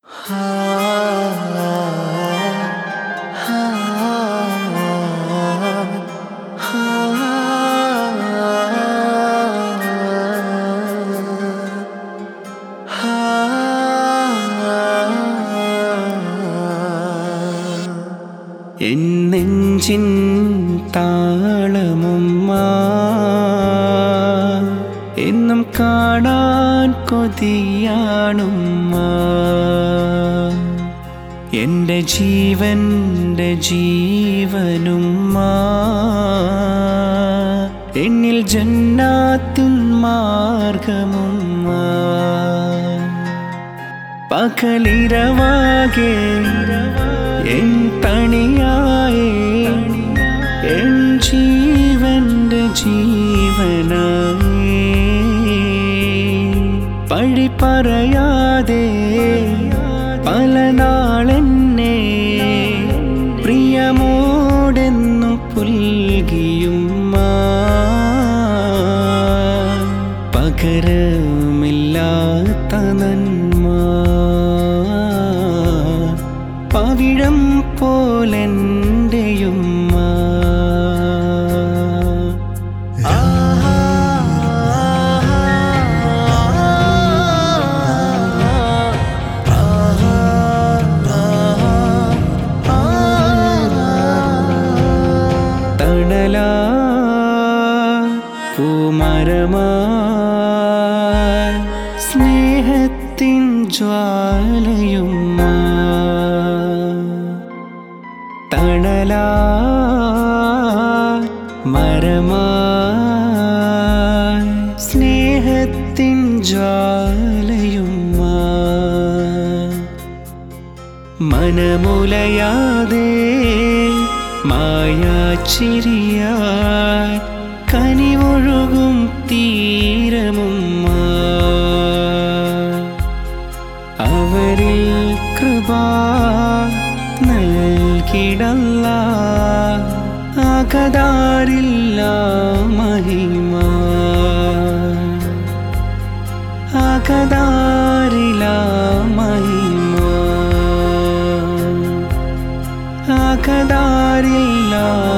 N നെഞ്ചിൻ താളമുമ്മ എന്നും കാണാൻ കൊതിയാണുമ്മ എൻ്റെ ജീവൻ്റെ ജീവനുമ്മ എന്നിൽ ജന്നാത്തിൻ മാർഗമുമ്മ പകലിരവാകെ എൻ തണിയായേ എൻ ജീവന്റെ ജീവനായേ പഴി പറയാതെ പല നാളെന്നെ പ്രിയമോടെന്നും പുൽകിയുമ്മ പകരമില്ലാത്ത നന്മ പവിഴം പോലെൻ്റെയുമ്മ തണലാ പൂമരമാ സ്നേഹത്തിൻ ജ്വാലയുമ്മ തണലാ മരമാ സ്നേഹത്തിൻ ജ്വാലയുമ്മ മനമുലയാതെ മായാച്ചിരിയായി കനിവൊഴുകും തീരമുമ്മ അവരിൽ കൃപ നൽകിടല്ല അകതാരില്ല മഹിമ അകതാരില മഹിമ അകതാരില്ല